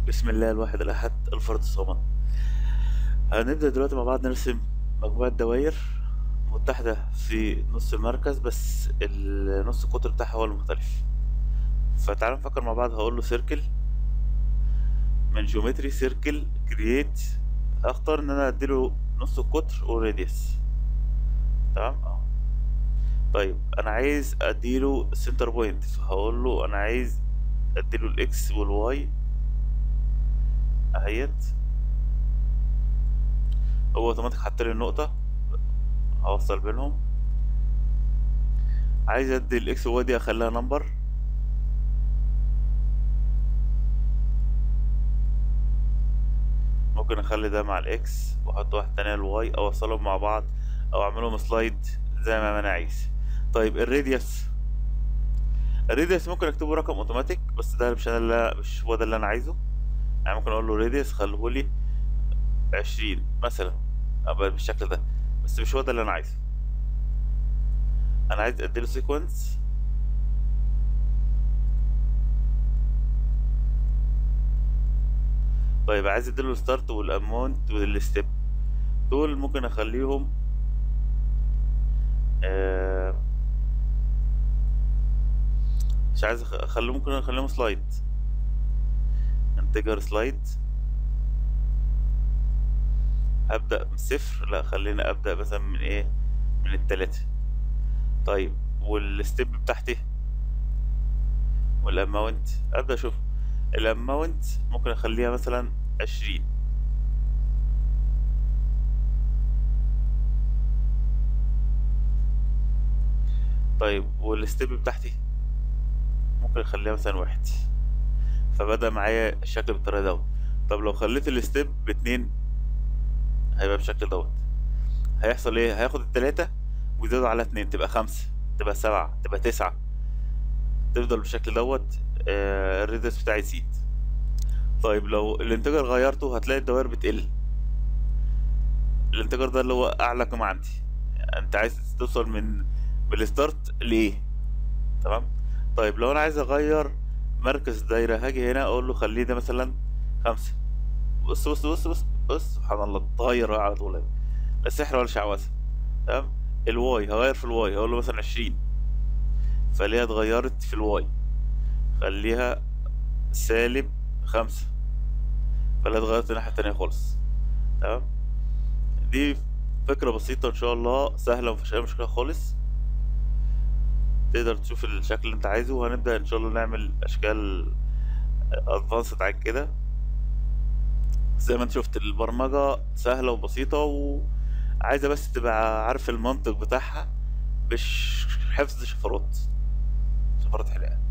بسم الله الواحد الأحد الفرد الصمد هنبدأ دلوقتي مع بعض نرسم مجموعة دواير متحدة في نص المركز بس النص القطر بتاعها هو المختلف فتعالوا نفكر مع بعض هقول له سيركل من جيومتري سيركل كرييت اختار ان انا اديله نص القطر وراديوس تمام اه طيب انا عايز اديله سنتر بوينت فهقول له انا عايز اديله الاكس والواي اهيت هو اوتوماتيك حط لي النقطة هوصل بينهم عايز ادي الاكس والواي دي اخليها نمبر ممكن اخلي ده مع الاكس واحط واحد تاني الواي او اوصلهم مع بعض او اعملهم سلايد زي ما انا عايز طيب الراديوس الراديوس ممكن اكتبه رقم اوتوماتيك بس ده مش انا اللي مش هو ده اللي انا عايزه يعني ممكن اقول له راديوس خليهولي عشرين مثلا أبقى بالشكل ده بس مش هو ده اللي انا عايزه انا عايز اديله سيكونس طيب عايز اديله الستارت والامونت والستيب دول ممكن اخليهم آه مش عايز أخ- اخليهم ممكن اخليهم سلايد انتجر سلايد ابدا من صفر لا خلينا ابدا مثلا من ايه من التلاتة طيب والستيب بتاعتي والاماونت ابدا اشوف الاماونت ممكن اخليها مثلا عشرين طيب والستيب بتاعتي ممكن اخليها مثلا واحد فبدأ معايا الشكل بالطريقة دوت طب لو خليت الستيب باتنين هيبقى بالشكل دوت هيحصل ايه هياخد التلاتة ويزودوا على اتنين تبقى خمسة تبقى سبعة تبقى تسعة تفضل بالشكل دوت آه الريدس بتاعي يزيد طيب لو الانتجر غيرته هتلاقي الدوائر بتقل الانتجر ده اللي هو اعلى قيمة عندي انت عايز توصل من من الستارت لايه تمام طيب لو انا عايز اغير مركز الدايرة هاجي هنا اقول له خليه ده مثلا خمسة بص بص بص بص بص سبحان الله اتغير على طول لا سحر ولا شعوذة تمام الواي هغير في الواي هقول له مثلا عشرين فليها اتغيرت في الواي خليها سالب خمسة فلا اتغيرت الناحية التانية خالص تمام دي فكرة بسيطة ان شاء الله سهلة ومفيش اي مشكلة خالص تقدر تشوف الشكل اللي انت عايزه وهنبدأ ان شاء الله نعمل اشكال ادفانسد عن كده زي ما انت شفت البرمجة سهلة وبسيطة وعايزة بس تبقى عارف المنطق بتاعها مش حفظ شفرات شفرات حلاقة